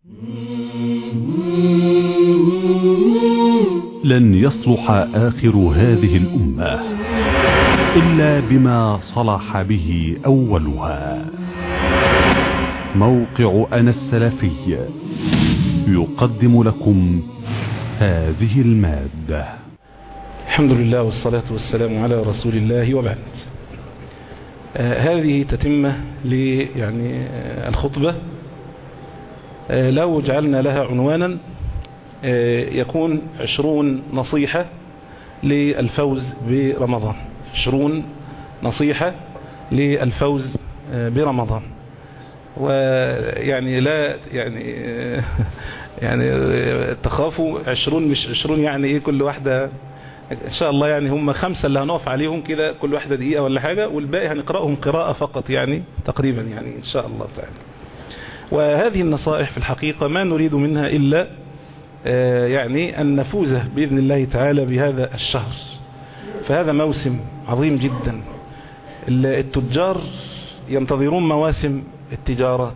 لن يصلح آخر هذه الأمة إلا بما صلح به أولها موقع أنا السلفي يقدم لكم هذه المادة الحمد لله والصلاة والسلام على رسول الله وبعد آه هذه تتمة ل يعني آه الخطبة آه لو جعلنا لها عنوانا آه يكون عشرون نصيحة للفوز برمضان عشرون نصيحة للفوز آه برمضان ويعني لا يعني يعني تخافوا عشرون مش عشرون يعني ايه كل واحدة ان شاء الله يعني هم خمسة اللي هنقف عليهم كده كل واحدة دقيقة ولا حاجة والباقي هنقرأهم قراءة فقط يعني تقريبا يعني ان شاء الله تعالى وهذه النصائح في الحقيقة ما نريد منها إلا يعني أن نفوز بإذن الله تعالى بهذا الشهر فهذا موسم عظيم جدا التجار ينتظرون مواسم التجارات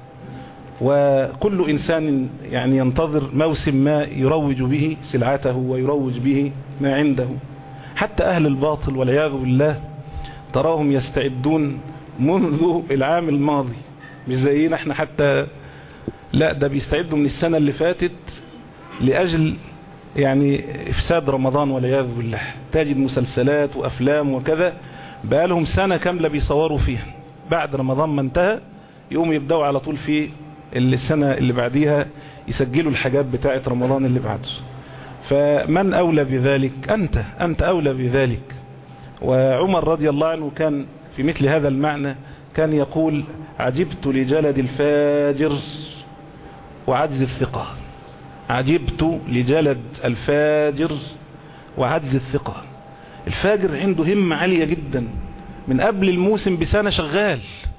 وكل إنسان يعني ينتظر موسم ما يروج به سلعته ويروج به ما عنده حتى أهل الباطل والعياذ بالله تراهم يستعدون منذ العام الماضي مش زينا احنا حتى لا ده بيستعدوا من السنة اللي فاتت لأجل يعني إفساد رمضان والعياذ بالله تجد مسلسلات وأفلام وكذا بقالهم سنة كاملة بيصوروا فيها بعد رمضان ما انتهى يقوم يبدأوا على طول في السنة اللي بعديها يسجلوا الحاجات بتاعة رمضان اللي بعده فمن أولى بذلك أنت أنت أولى بذلك وعمر رضي الله عنه كان في مثل هذا المعنى كان يقول عجبت لجلد الفاجر وعجز الثقة عجبت لجلد الفاجر وعجز الثقة الفاجر عنده همة عالية جدا من قبل الموسم بسنة شغال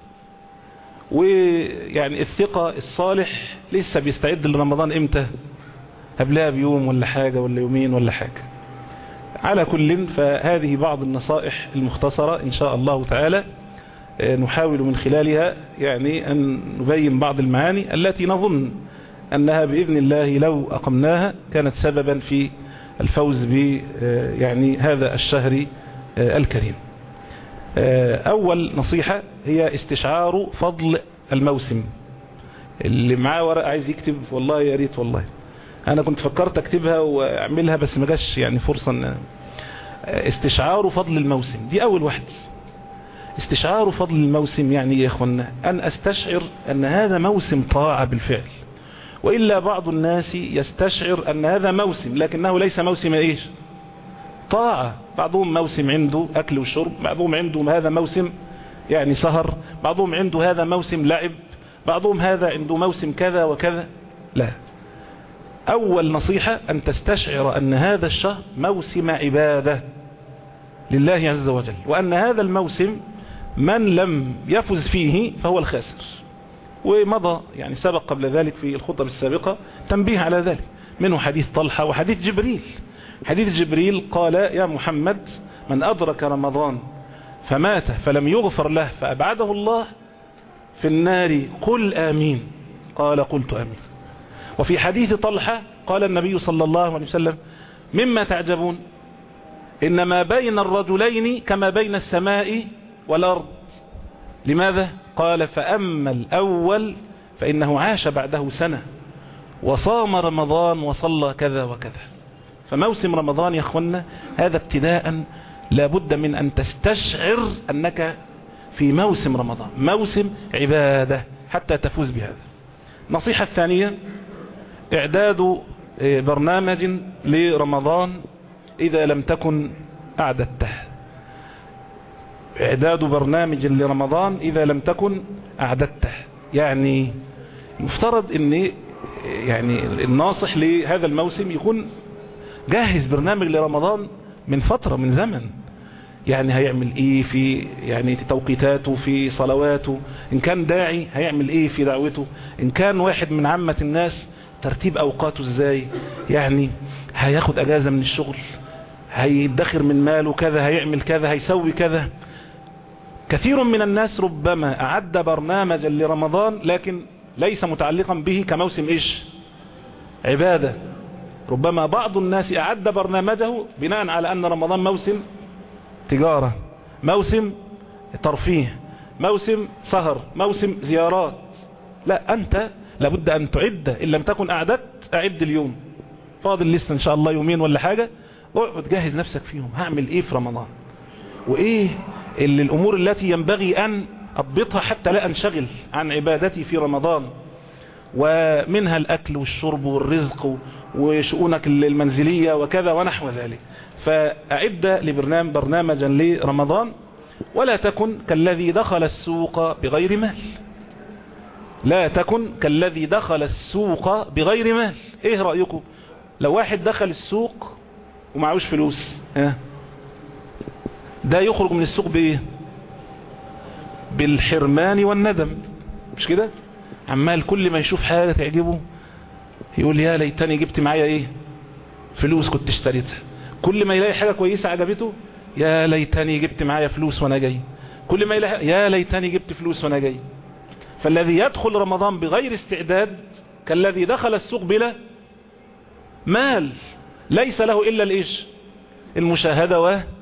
ويعني الثقة الصالح لسه بيستعد لرمضان امتى قبلها بيوم ولا حاجة ولا يومين ولا حاجة على كل فهذه بعض النصائح المختصرة ان شاء الله تعالى نحاول من خلالها يعني أن نبين بعض المعاني التي نظن أنها بإذن الله لو أقمناها كانت سببا في الفوز ب يعني هذا الشهر الكريم أول نصيحة هي استشعار فضل الموسم اللي معاه ورق عايز يكتب والله يا ريت والله أنا كنت فكرت أكتبها وأعملها بس ما جاش يعني فرصة استشعار فضل الموسم دي أول واحدة استشعار فضل الموسم يعني ايه يا اخوانا ان استشعر ان هذا موسم طاعة بالفعل وإلا بعض الناس يستشعر ان هذا موسم لكنه ليس موسم ايش طاعة بعضهم موسم عنده اكل وشرب بعضهم عنده هذا موسم يعني سهر بعضهم عنده هذا موسم لعب بعضهم هذا عنده موسم كذا وكذا لا اول نصيحة ان تستشعر ان هذا الشهر موسم عبادة لله عز وجل وان هذا الموسم من لم يفز فيه فهو الخاسر ومضى يعني سبق قبل ذلك في الخطب السابقة تنبيه على ذلك منه حديث طلحة وحديث جبريل حديث جبريل قال يا محمد من أدرك رمضان فمات فلم يغفر له فأبعده الله في النار قل آمين قال قلت آمين وفي حديث طلحة قال النبي صلى الله عليه وسلم مما تعجبون إنما بين الرجلين كما بين السماء والأرض لماذا قال فأما الأول فإنه عاش بعده سنة وصام رمضان وصلى كذا وكذا فموسم رمضان يا أخوانا هذا ابتداء لابد من أن تستشعر أنك في موسم رمضان موسم عبادة حتى تفوز بهذا النصيحة الثانية إعداد برنامج لرمضان إذا لم تكن أعددته إعداد برنامج لرمضان إذا لم تكن أعددته يعني المفترض أن يعني الناصح لهذا الموسم يكون جاهز برنامج لرمضان من فترة من زمن يعني هيعمل ايه في يعني توقيتاته في صلواته ان كان داعي هيعمل ايه في دعوته ان كان واحد من عامة الناس ترتيب اوقاته ازاي يعني هياخد اجازة من الشغل هيدخر من ماله كذا هيعمل كذا هيسوي كذا كثير من الناس ربما أعد برنامجا لرمضان لكن ليس متعلقا به كموسم إيش عبادة ربما بعض الناس أعد برنامجه بناء على أن رمضان موسم تجارة موسم ترفيه موسم سهر موسم زيارات لا أنت لابد أن تعد إن لم تكن أعددت أعد اليوم فاضل لسه إن شاء الله يومين ولا حاجة اقعد جهز نفسك فيهم هعمل إيه في رمضان وإيه اللي الأمور التي ينبغي أن أضبطها حتى لا أنشغل عن عبادتي في رمضان ومنها الأكل والشرب والرزق وشؤونك المنزلية وكذا ونحو ذلك فأعد لبرنامج برنامجا لرمضان ولا تكن كالذي دخل السوق بغير مال لا تكن كالذي دخل السوق بغير مال ايه رأيكم لو واحد دخل السوق ومعوش فلوس اه ده يخرج من السوق بايه بالحرمان والندم مش كده عمال كل ما يشوف حاجة تعجبه يقول يا ليتني جبت معايا ايه فلوس كنت اشتريتها كل ما يلاقي حاجة كويسة عجبته يا ليتني جبت معايا فلوس وانا جاي كل ما يلاقي يا ليتني جبت فلوس وانا جاي فالذي يدخل رمضان بغير استعداد كالذي دخل السوق بلا مال ليس له الا الايش المشاهدة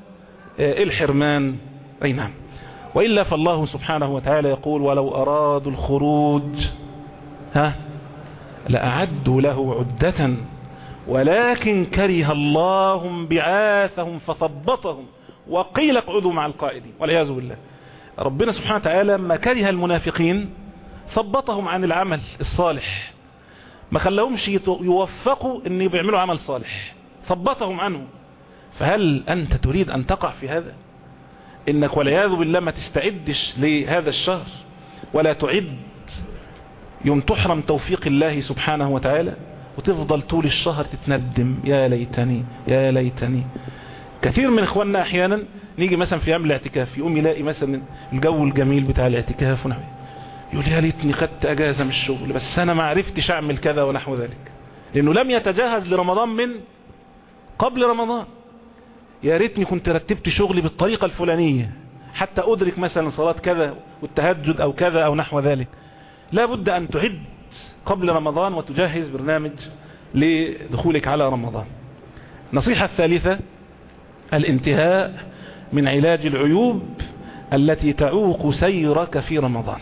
والحرمان اي نعم وإلا فالله سبحانه وتعالى يقول ولو أرادوا الخروج ها لأعدوا له عدة ولكن كره الله بعاثهم فثبطهم وقيل اقعدوا مع القائدين والعياذ بالله ربنا سبحانه وتعالى ما كره المنافقين ثبطهم عن العمل الصالح ما خلاهمش يوفقوا ان يعملوا عمل صالح ثبطهم عنه فهل أنت تريد أن تقع في هذا انك والعياذ بالله ما تستعدش لهذا الشهر ولا تعد يوم تحرم توفيق الله سبحانه وتعالى وتفضل طول الشهر تتندم يا ليتني يا ليتني كثير من اخواننا احيانا نيجي مثلا في ايام الاعتكاف يقوم يلاقي مثلا الجو الجميل بتاع الاعتكاف ونحو يقول يا ليتني خدت اجازه من الشغل بس انا ما عرفتش اعمل كذا ونحو ذلك لانه لم يتجهز لرمضان من قبل رمضان يا ريتني كنت رتبت شغلي بالطريقة الفلانية حتى أدرك مثلا صلاة كذا والتهجد أو كذا أو نحو ذلك لا بد أن تعد قبل رمضان وتجهز برنامج لدخولك على رمضان نصيحة الثالثة الانتهاء من علاج العيوب التي تعوق سيرك في رمضان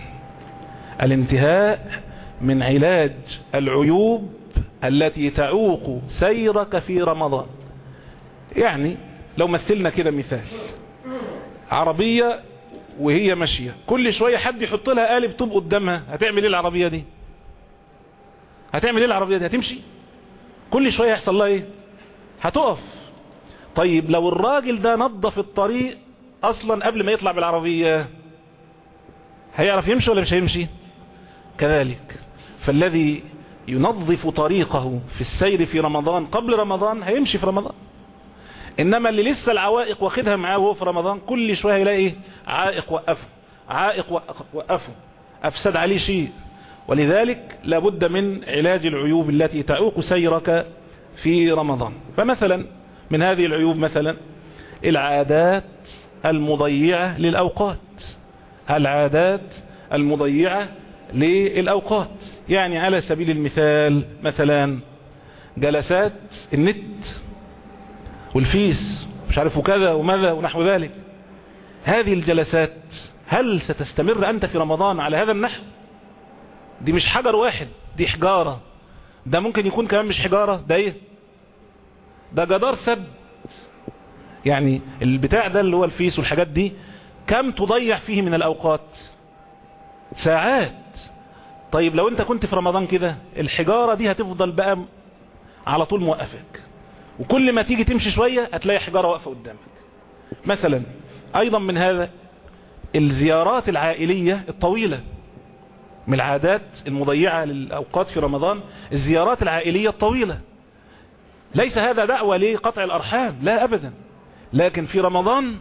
الانتهاء من علاج العيوب التي تعوق سيرك في رمضان يعني لو مثلنا كده مثال عربية وهي ماشية كل شوية حد يحط لها قالب طوب قدامها هتعمل ايه العربية دي هتعمل ايه العربية دي هتمشي كل شوية يحصل لها ايه هتقف طيب لو الراجل ده نظف الطريق اصلا قبل ما يطلع بالعربية هيعرف يمشي ولا مش هيمشي كذلك فالذي ينظف طريقه في السير في رمضان قبل رمضان هيمشي في رمضان انما اللي لسه العوائق واخدها معاه وهو في رمضان كل شويه يلاقي ايه عائق وقفه عائق وقفه افسد عليه شيء ولذلك لابد من علاج العيوب التي تعوق سيرك في رمضان فمثلا من هذه العيوب مثلا العادات المضيعة للأوقات العادات المضيعة للأوقات يعني على سبيل المثال مثلا جلسات النت والفيس مش عارف وكذا وماذا ونحو ذلك هذه الجلسات هل ستستمر أنت في رمضان على هذا النحو دي مش حجر واحد دي حجارة ده ممكن يكون كمان مش حجارة ده ايه ده جدار سد يعني البتاع ده اللي هو الفيس والحاجات دي كم تضيع فيه من الأوقات ساعات طيب لو انت كنت في رمضان كده الحجارة دي هتفضل بقى على طول موقفك وكل ما تيجي تمشي شوية هتلاقي حجارة واقفة قدامك مثلا ايضا من هذا الزيارات العائلية الطويلة من العادات المضيعة للأوقات في رمضان الزيارات العائلية الطويلة ليس هذا دعوة لقطع الأرحام لا أبدا لكن في رمضان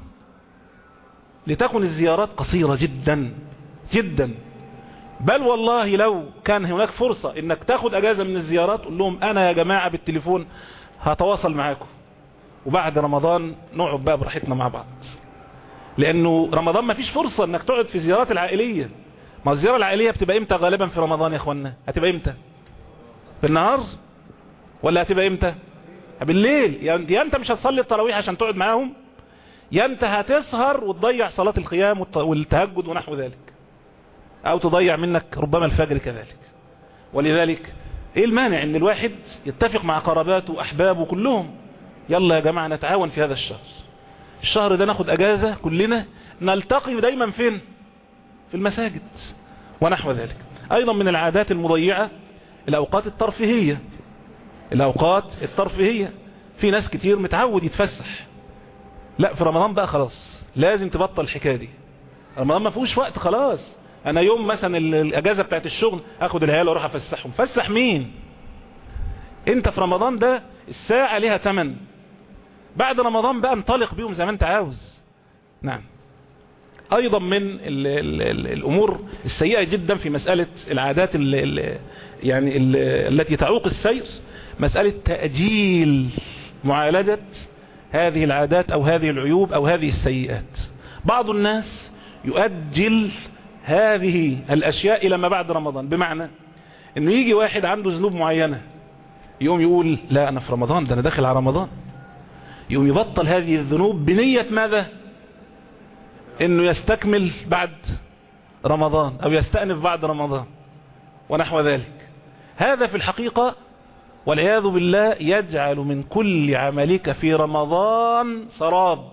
لتكن الزيارات قصيرة جدا جدا بل والله لو كان هناك فرصة انك تاخد اجازة من الزيارات قول لهم انا يا جماعة بالتليفون هتواصل معاكم وبعد رمضان نقعد بقى براحتنا مع بعض لانه رمضان ما فيش فرصة انك تقعد في زيارات العائلية ما الزيارة العائلية بتبقى امتى غالبا في رمضان يا اخوانا هتبقى امتى بالنهار ولا هتبقى امتى بالليل يا انت مش هتصلي التراويح عشان تقعد معاهم يا انت هتسهر وتضيع صلاة القيام والتهجد ونحو ذلك او تضيع منك ربما الفجر كذلك ولذلك ايه المانع ان الواحد يتفق مع قراباته واحبابه كلهم يلا يا جماعة نتعاون في هذا الشهر الشهر ده ناخد اجازة كلنا نلتقي دايما فين في المساجد ونحو ذلك ايضا من العادات المضيعة الاوقات الترفيهية الاوقات الترفيهية في ناس كتير متعود يتفسح لا في رمضان بقى خلاص لازم تبطل الحكاية دي رمضان ما فيهوش وقت خلاص انا يوم مثلا الاجازة بتاعت الشغل اخد العيال واروح افسحهم فسح مين انت في رمضان ده الساعة ليها تمن بعد رمضان بقى انطلق بيهم زي ما انت عاوز نعم ايضا من ال ال ال الامور السيئة جدا في مسألة العادات ال ال يعني ال التي تعوق السير مسألة تأجيل معالجة هذه العادات او هذه العيوب او هذه السيئات بعض الناس يؤجل هذه الاشياء الى ما بعد رمضان بمعنى انه يجي واحد عنده ذنوب معينة يقوم يقول لا انا في رمضان ده انا داخل على رمضان يقوم يبطل هذه الذنوب بنية ماذا انه يستكمل بعد رمضان او يستأنف بعد رمضان ونحو ذلك هذا في الحقيقة والعياذ بالله يجعل من كل عملك في رمضان سراب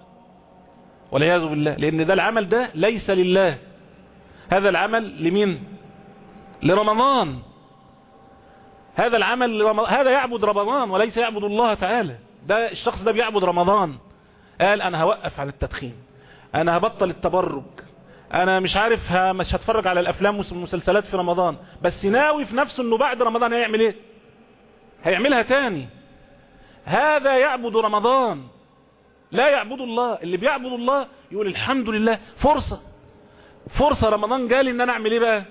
والعياذ بالله لان ده العمل ده ليس لله هذا العمل لمين لرمضان هذا العمل لرمضان هذا يعبد رمضان وليس يعبد الله تعالى ده الشخص ده بيعبد رمضان قال انا هوقف عن التدخين انا هبطل التبرج انا مش عارف ها مش هتفرج على الافلام والمسلسلات في رمضان بس ناوي في نفسه انه بعد رمضان هيعمل ايه هيعملها تاني هذا يعبد رمضان لا يعبد الله اللي بيعبد الله يقول الحمد لله فرصة فرصة رمضان جالي ان انا اعمل ايه بقى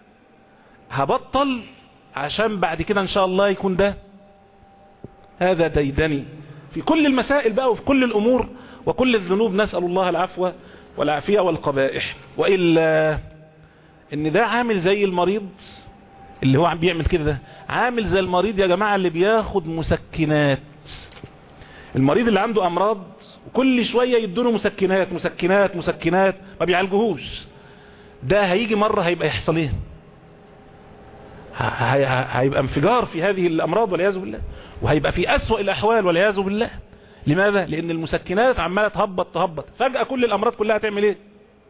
هبطل عشان بعد كده ان شاء الله يكون ده هذا ديدني في كل المسائل بقى وفي كل الامور وكل الذنوب نسأل الله العفو والعافية والقبائح وإلا ان ده عامل زي المريض اللي هو عم بيعمل كده ده عامل زي المريض يا جماعة اللي بياخد مسكنات المريض اللي عنده امراض وكل شوية يدونه مسكنات مسكنات مسكنات ما بيعالجوهوش ده هيجي مرة هيبقى يحصل ايه هيبقى انفجار في هذه الامراض والعياذ بالله وهيبقى في اسوأ الاحوال والعياذ بالله لماذا لان المسكنات عمالة تهبط تهبط فجأة كل الامراض كلها هتعمل ايه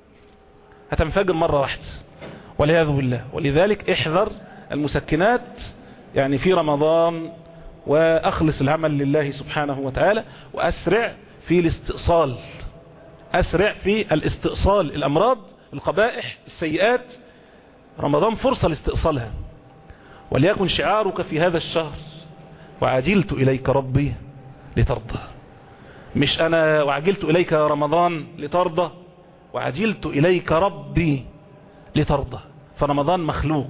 هتنفجر مرة واحدة والعياذ بالله ولذلك احذر المسكنات يعني في رمضان واخلص العمل لله سبحانه وتعالى واسرع في الاستئصال اسرع في الاستئصال الامراض القبائح السيئات رمضان فرصة لاستئصالها وليكن شعارك في هذا الشهر وعجلت اليك ربي لترضى مش انا وعجلت اليك يا رمضان لترضى وعجلت اليك ربي لترضى فرمضان مخلوق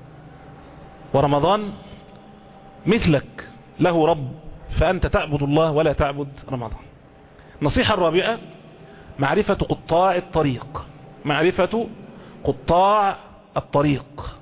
ورمضان مثلك له رب فأنت تعبد الله ولا تعبد رمضان النصيحة الرابعة معرفة قطاع الطريق معرفة قطاع الطريق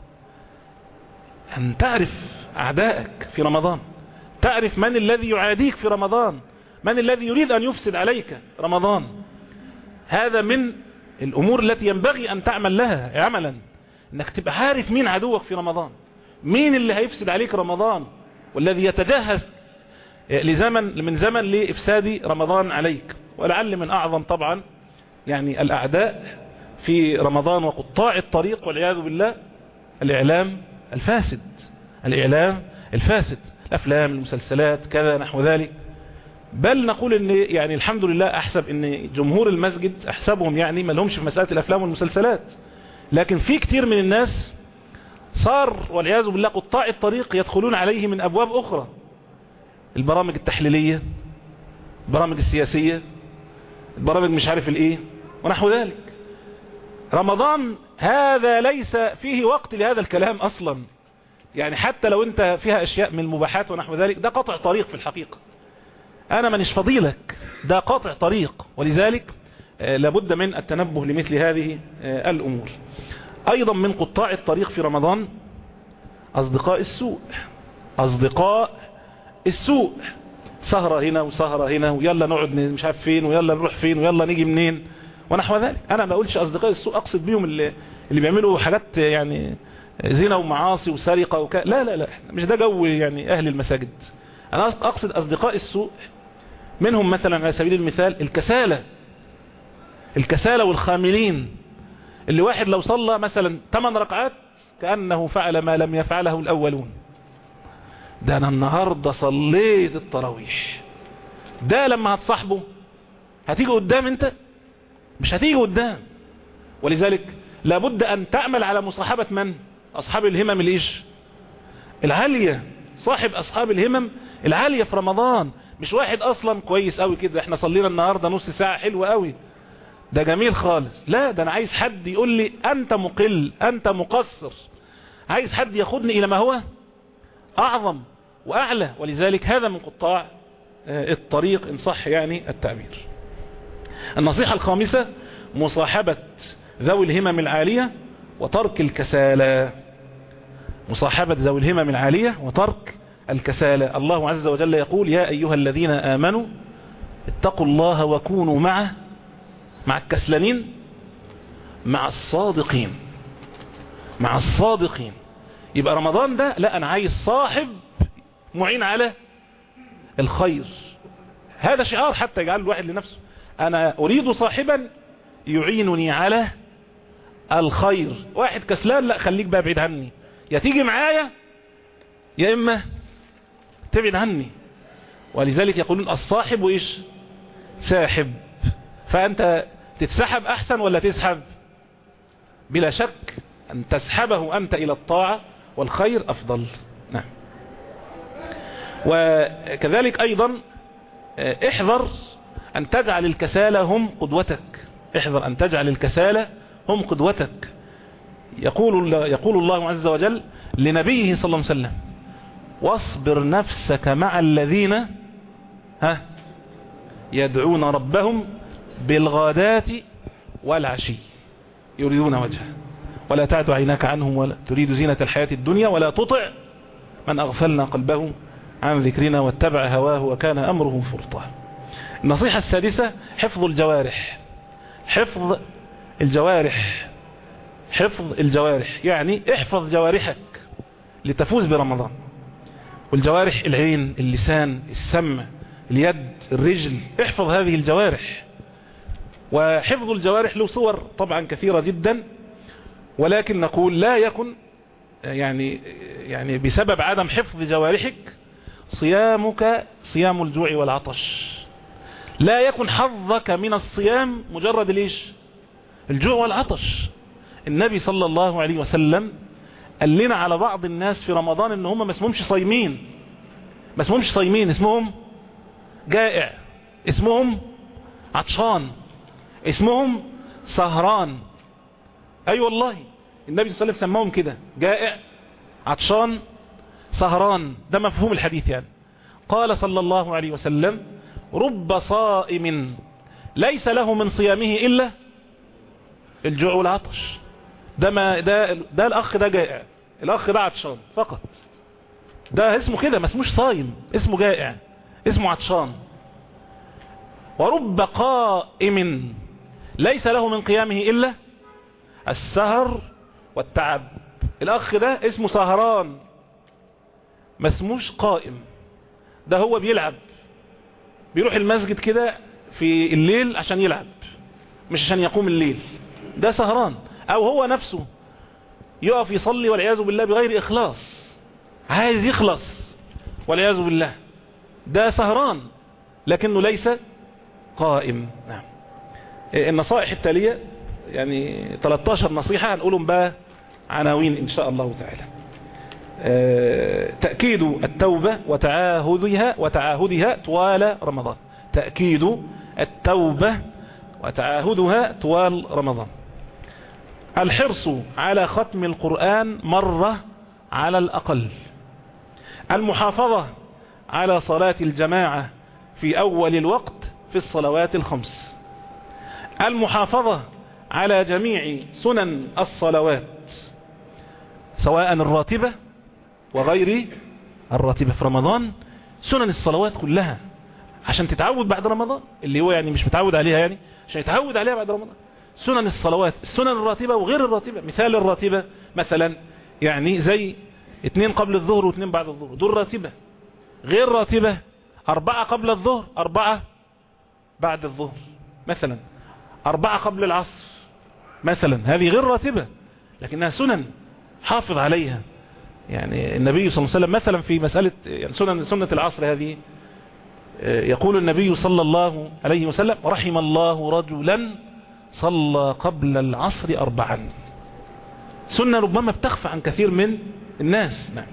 أن تعرف أعدائك في رمضان تعرف من الذي يعاديك في رمضان من الذي يريد أن يفسد عليك رمضان هذا من الأمور التي ينبغي أن تعمل لها عملا أنك تبقى عارف مين عدوك في رمضان مين اللي هيفسد عليك رمضان والذي يتجهز لزمن من زمن لإفساد رمضان عليك ولعل من أعظم طبعا يعني الأعداء في رمضان وقطاع الطريق والعياذ بالله الإعلام الفاسد الإعلام الفاسد الأفلام المسلسلات كذا نحو ذلك بل نقول ان يعني الحمد لله احسب ان جمهور المسجد احسبهم يعني ما لهمش في مسألة الافلام والمسلسلات لكن في كتير من الناس صار والعياذ بالله قطاع الطريق يدخلون عليه من ابواب اخرى البرامج التحليلية البرامج السياسية البرامج مش عارف الايه ونحو ذلك رمضان هذا ليس فيه وقت لهذا الكلام اصلا يعني حتى لو انت فيها اشياء من المباحات ونحو ذلك ده قطع طريق في الحقيقة انا مانيش فضيلك ده قاطع طريق ولذلك لابد من التنبه لمثل هذه الامور ايضا من قطاع الطريق في رمضان اصدقاء السوء اصدقاء السوء سهرة هنا وسهرة هنا ويلا نقعد مش عارف فين ويلا نروح فين ويلا نيجي منين ونحو ذلك انا ما اقولش اصدقاء السوء اقصد بيهم اللي, اللي بيعملوا حاجات يعني زنا ومعاصي وسرقة وك... لا لا لا مش ده جو يعني اهل المساجد انا اقصد اصدقاء السوء منهم مثلا على سبيل المثال الكسالة الكسالة والخاملين اللي واحد لو صلى مثلا 8 ركعات كأنه فعل ما لم يفعله الأولون ده أنا النهاردة صليت التراويح ده لما هتصاحبه هتيجي قدام انت مش هتيجي قدام ولذلك لابد أن تعمل على مصاحبة من أصحاب الهمم الإيش العالية صاحب أصحاب الهمم العالية في رمضان مش واحد أصلا كويس قوي كده احنا صلينا النهاردة نص ساعة حلوة قوي ده جميل خالص لا ده انا عايز حد يقول لي انت مقل انت مقصر عايز حد ياخدني الى ما هو اعظم واعلى ولذلك هذا من قطاع الطريق ان صح يعني التعبير النصيحة الخامسة مصاحبة ذوي الهمم العالية وترك الكسالى مصاحبة ذوي الهمم العالية وترك الكسالى الله عز وجل يقول يا أيها الذين آمنوا اتقوا الله وكونوا معه مع الكسلانين مع الصادقين مع الصادقين يبقى رمضان ده لا انا عايز صاحب معين على الخير هذا شعار حتى يجعل الواحد لنفسه انا اريد صاحبا يعينني على الخير واحد كسلان لا خليك بقى بعيد عني يا تيجي معايا يا اما تبعد عني ولذلك يقولون الصاحب وايش ساحب فأنت تتسحب أحسن ولا تسحب بلا شك أن تسحبه أنت إلى الطاعة والخير أفضل نعم وكذلك أيضا احذر أن تجعل الكسالى هم قدوتك احذر أن تجعل الكسالى هم قدوتك يقول, يقول الله عز وجل لنبيه صلى الله عليه وسلم واصبر نفسك مع الذين ها يدعون ربهم بالغاداة والعشي يريدون وجهه ولا تعد عيناك عنهم ولا تريد زينة الحياة الدنيا ولا تطع من أغفلنا قلبه عن ذكرنا واتبع هواه وكان أمره فرطا النصيحة السادسة حفظ الجوارح حفظ الجوارح حفظ الجوارح يعني احفظ جوارحك لتفوز برمضان والجوارح العين اللسان السمع اليد الرجل احفظ هذه الجوارح وحفظ الجوارح له صور طبعا كثيرة جدا ولكن نقول لا يكن يعني يعني بسبب عدم حفظ جوارحك صيامك صيام الجوع والعطش لا يكن حظك من الصيام مجرد ليش الجوع والعطش النبي صلى الله عليه وسلم قال لنا على بعض الناس في رمضان ان هم ما اسمهمش صايمين ما اسمهمش صايمين اسمهم جائع اسمهم عطشان اسمهم سهران اي أيوة والله النبي صلى الله عليه وسلم سماهم كده جائع عطشان سهران ده مفهوم الحديث يعني قال صلى الله عليه وسلم رب صائم ليس له من صيامه إلا الجوع والعطش ده ما ده ده الاخ ده جائع الاخ ده عطشان فقط ده اسمه كده ما اسموش صايم اسمه جائع اسمه عطشان ورب قائم ليس له من قيامه إلا السهر والتعب الأخ ده اسمه سهران ما اسموش قائم ده هو بيلعب بيروح المسجد كده في الليل عشان يلعب مش عشان يقوم الليل ده سهران او هو نفسه يقف يصلي والعياذ بالله بغير اخلاص عايز يخلص والعياذ بالله ده سهران لكنه ليس قائم نعم النصائح التالية يعني 13 نصيحة هنقولهم بقى عناوين ان شاء الله تعالى تأكيد التوبة وتعاهدها وتعاهدها طوال رمضان تأكيد التوبة وتعاهدها طوال رمضان الحرص على ختم القرآن مرة على الأقل المحافظة على صلاة الجماعة في أول الوقت في الصلوات الخمس المحافظة على جميع سنن الصلوات سواء الراتبة وغير الراتبة في رمضان سنن الصلوات كلها عشان تتعود بعد رمضان اللي هو يعني مش متعود عليها يعني عشان يتعود عليها بعد رمضان سنن الصلوات السنن الراتبة وغير الراتبة مثال الراتبة مثلا يعني زي اتنين قبل الظهر واتنين بعد الظهر دول راتبة غير راتبة أربعة قبل الظهر أربعة بعد الظهر مثلا أربعة قبل العصر مثلا هذه غير راتبة لكنها سنن حافظ عليها يعني النبي صلى الله عليه وسلم مثلا في مسألة يعني سنن سنة العصر هذه يقول النبي صلى الله عليه وسلم رحم الله رجلا صلى قبل العصر أربعا سنة ربما بتخفى عن كثير من الناس نعم.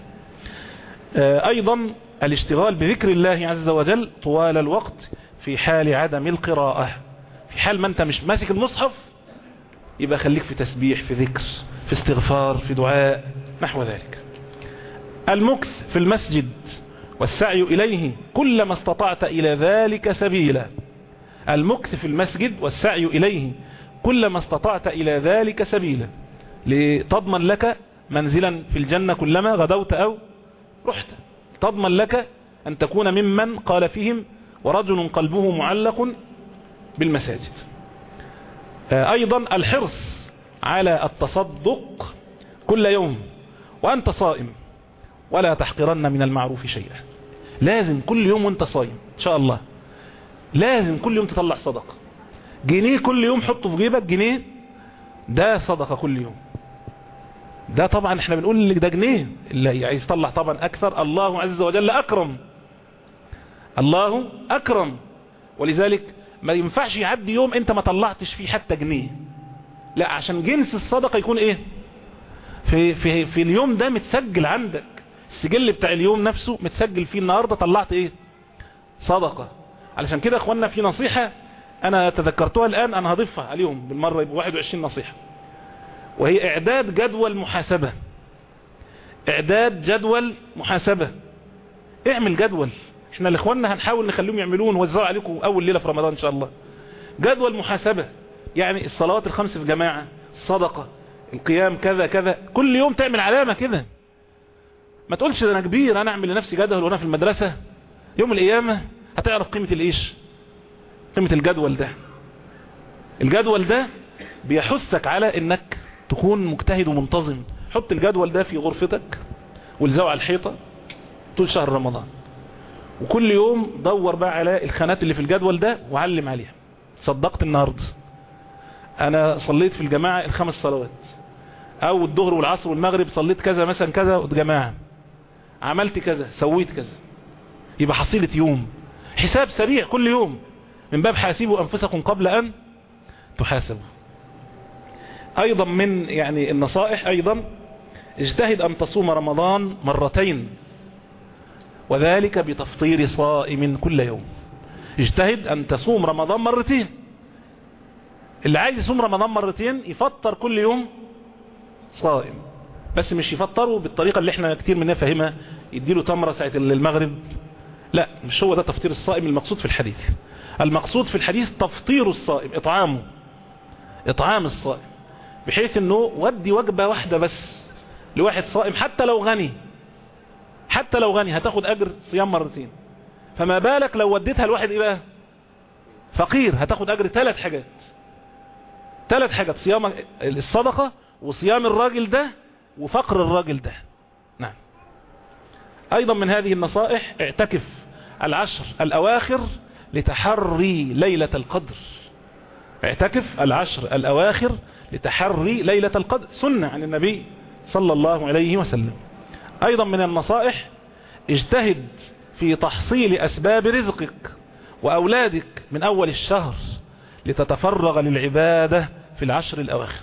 أيضا الاشتغال بذكر الله عز وجل طوال الوقت في حال عدم القراءة في حال ما انت مش ماسك المصحف يبقى خليك في تسبيح في ذكر في استغفار في دعاء نحو ذلك المكث في المسجد والسعي إليه كلما استطعت إلى ذلك سبيلا المكث في المسجد والسعي إليه كلما استطعت إلى ذلك سبيلا لتضمن لك منزلا في الجنة كلما غدوت أو رحت تضمن لك أن تكون ممن قال فيهم ورجل قلبه معلق بالمساجد أيضا الحرص على التصدق كل يوم وأنت صائم ولا تحقرن من المعروف شيئا لازم كل يوم وانت صايم ان شاء الله لازم كل يوم تطلع صدقة جنيه كل يوم حطه في جيبك جنيه ده صدقة كل يوم ده طبعا احنا بنقول لك ده جنيه اللي عايز يطلع طبعا اكثر الله عز وجل اكرم الله اكرم ولذلك ما ينفعش يعدي يوم انت ما طلعتش فيه حتى جنيه لا عشان جنس الصدقة يكون ايه في, في, في اليوم ده متسجل عندك السجل بتاع اليوم نفسه متسجل فيه النهاردة طلعت ايه صدقة علشان كده اخوانا في نصيحة انا تذكرتها الان انا هضيفها عليهم بالمرة يبقى 21 نصيحة وهي اعداد جدول محاسبة اعداد جدول محاسبة اعمل جدول احنا لاخواننا هنحاول نخليهم يعملوه ونوزعه عليكم اول ليلة في رمضان ان شاء الله جدول محاسبة يعني الصلوات الخمس في جماعة الصدقة القيام كذا كذا كل يوم تعمل علامة كده ما تقولش ده انا كبير انا اعمل لنفسي جدول وانا في المدرسة يوم القيامة هتعرف قيمة الايش قيمة الجدول ده الجدول ده بيحثك على انك تكون مجتهد ومنتظم حط الجدول ده في غرفتك والزقه على الحيطة طول شهر رمضان وكل يوم دور بقى على الخانات اللي في الجدول ده وعلم عليها صدقت النهاردة انا صليت في الجماعة الخمس صلوات او الظهر والعصر والمغرب صليت كذا مثلا كذا جماعة عملت كذا سويت كذا يبقى حصيلة يوم حساب سريع كل يوم من باب حاسبوا انفسكم قبل ان تحاسبوا ايضا من يعني النصائح ايضا اجتهد ان تصوم رمضان مرتين وذلك بتفطير صائم كل يوم اجتهد ان تصوم رمضان مرتين اللي عايز يصوم رمضان مرتين يفطر كل يوم صائم بس مش يفطروا بالطريقة اللي احنا كتير منها فاهمها يديله تمرة ساعة المغرب لا مش هو ده تفطير الصائم المقصود في الحديث المقصود في الحديث تفطير الصائم اطعامه اطعام الصائم بحيث انه ودي وجبة واحدة بس لواحد صائم حتى لو غني حتى لو غني هتاخد اجر صيام مرتين فما بالك لو وديتها لواحد ايه بقى فقير هتاخد اجر ثلاث حاجات ثلاث حاجات صيام الصدقة وصيام الراجل ده وفقر الراجل ده نعم ايضا من هذه النصائح اعتكف العشر الاواخر لتحري ليلة القدر اعتكف العشر الاواخر لتحري ليلة القدر سنة عن النبي صلى الله عليه وسلم ايضا من النصائح اجتهد في تحصيل اسباب رزقك واولادك من اول الشهر لتتفرغ للعبادة في العشر الاواخر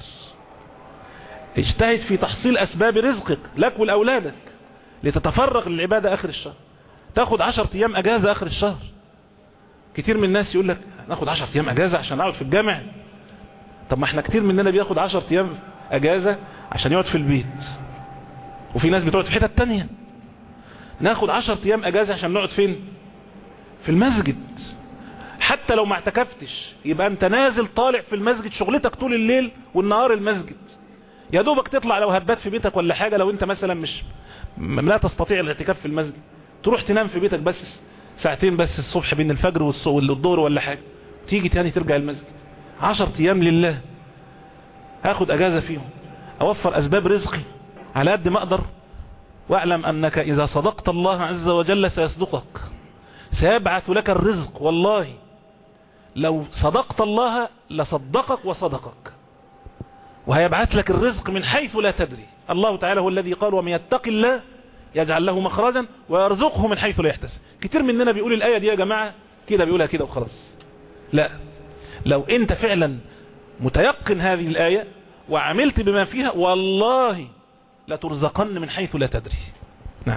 اجتهد في تحصيل اسباب رزقك لك ولاولادك لتتفرغ للعبادة اخر الشهر تاخد عشر ايام اجازة اخر الشهر كتير من الناس يقول لك ناخد عشر ايام اجازة عشان اقعد في الجامع طب ما احنا كتير مننا بياخد عشر ايام اجازة عشان يقعد في البيت وفي ناس بتقعد في حتة تانية ناخد عشر ايام اجازة عشان نقعد فين في المسجد حتى لو ما اعتكفتش يبقى انت نازل طالع في المسجد شغلتك طول الليل والنهار المسجد يا دوبك تطلع لو هبات في بيتك ولا حاجة لو انت مثلا مش لا تستطيع الاعتكاف في المسجد تروح تنام في بيتك بس ساعتين بس الصبح بين الفجر والظهر ولا حاجة تيجي تاني ترجع المسجد عشر ايام لله هاخد اجازة فيهم اوفر اسباب رزقي على قد ما اقدر واعلم انك اذا صدقت الله عز وجل سيصدقك سيبعث لك الرزق والله لو صدقت الله لصدقك وصدقك وهيبعث لك الرزق من حيث لا تدري الله تعالى هو الذي قال ومن يتق الله يجعل له مخرجا ويرزقه من حيث لا يحتسب كتير مننا بيقول الآية دي يا جماعة كده بيقولها كده وخلاص لا لو انت فعلا متيقن هذه الآية وعملت بما فيها والله لترزقن من حيث لا تدري نعم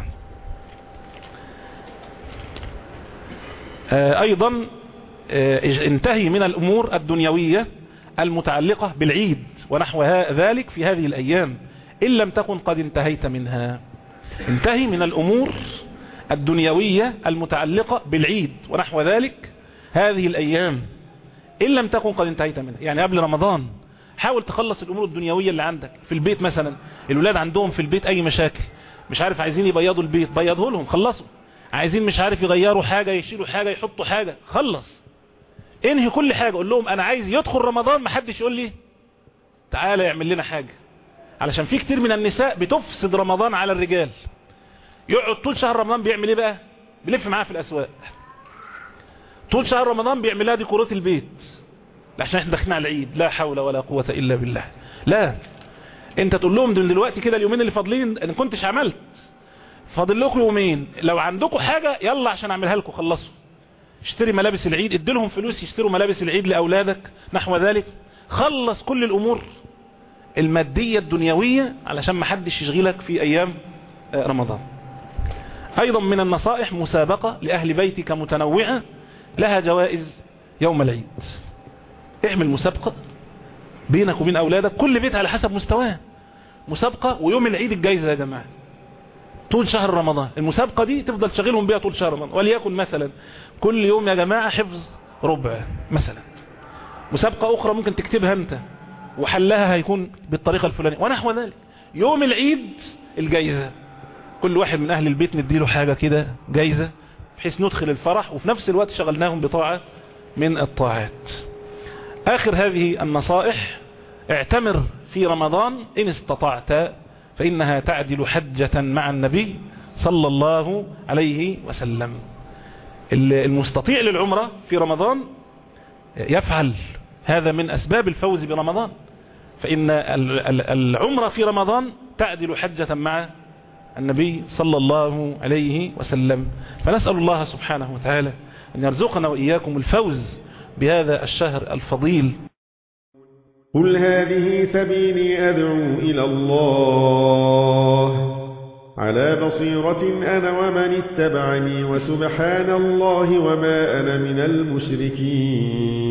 ايضا انتهي من الامور الدنيوية المتعلقة بالعيد ونحو ذلك في هذه الايام ان لم تكن قد انتهيت منها انتهي من الامور الدنيوية المتعلقة بالعيد ونحو ذلك هذه الايام ان لم تكن قد انتهيت منها يعني قبل رمضان حاول تخلص الامور الدنيوية اللي عندك في البيت مثلا الولاد عندهم في البيت اي مشاكل مش عارف عايزين يبيضوا البيت بيضه لهم خلصوا عايزين مش عارف يغيروا حاجة يشيلوا حاجة يحطوا حاجة خلص انهي كل حاجة قول لهم انا عايز يدخل رمضان محدش يقول لي تعالى يعمل لنا حاجة علشان في كتير من النساء بتفسد رمضان على الرجال يقعد طول شهر رمضان بيعمل ايه بقى بيلف معاها في الاسواق طول شهر رمضان بيعمل لها ديكورات البيت عشان احنا داخلين على العيد لا حول ولا قوة الا بالله لا انت تقول لهم دلوقتي كده اليومين اللي فاضلين ان كنتش عملت فاضل لكم يومين لو عندكم حاجة يلا عشان اعملها لكم خلصوا اشتري ملابس العيد اديلهم فلوس يشتروا ملابس العيد لأولادك نحو ذلك خلص كل الأمور المادية الدنيوية علشان ما حدش يشغلك في أيام رمضان أيضا من النصائح مسابقة لأهل بيتك متنوعة لها جوائز يوم العيد اعمل مسابقة بينك وبين أولادك كل بيت على حسب مستواه مسابقة ويوم العيد الجايزة يا جماعة طول شهر رمضان المسابقة دي تفضل تشغلهم بيها طول شهر رمضان وليكن مثلا كل يوم يا جماعة حفظ ربع مثلا مسابقة أخرى ممكن تكتبها أنت وحلها هيكون بالطريقة الفلانية ونحو ذلك يوم العيد الجايزة كل واحد من أهل البيت نديله حاجة كده جايزة بحيث ندخل الفرح وفي نفس الوقت شغلناهم بطاعة من الطاعات آخر هذه النصائح اعتمر في رمضان إن استطعت فإنها تعدل حجة مع النبي صلى الله عليه وسلم المستطيع للعمرة في رمضان يفعل هذا من أسباب الفوز برمضان فإن العمرة في رمضان تعدل حجة مع النبي صلى الله عليه وسلم فنسأل الله سبحانه وتعالى أن يرزقنا وإياكم الفوز بهذا الشهر الفضيل قل هذه سبيلي أدعو إلى الله على بصيرة أنا ومن اتبعني وسبحان الله وما أنا من المشركين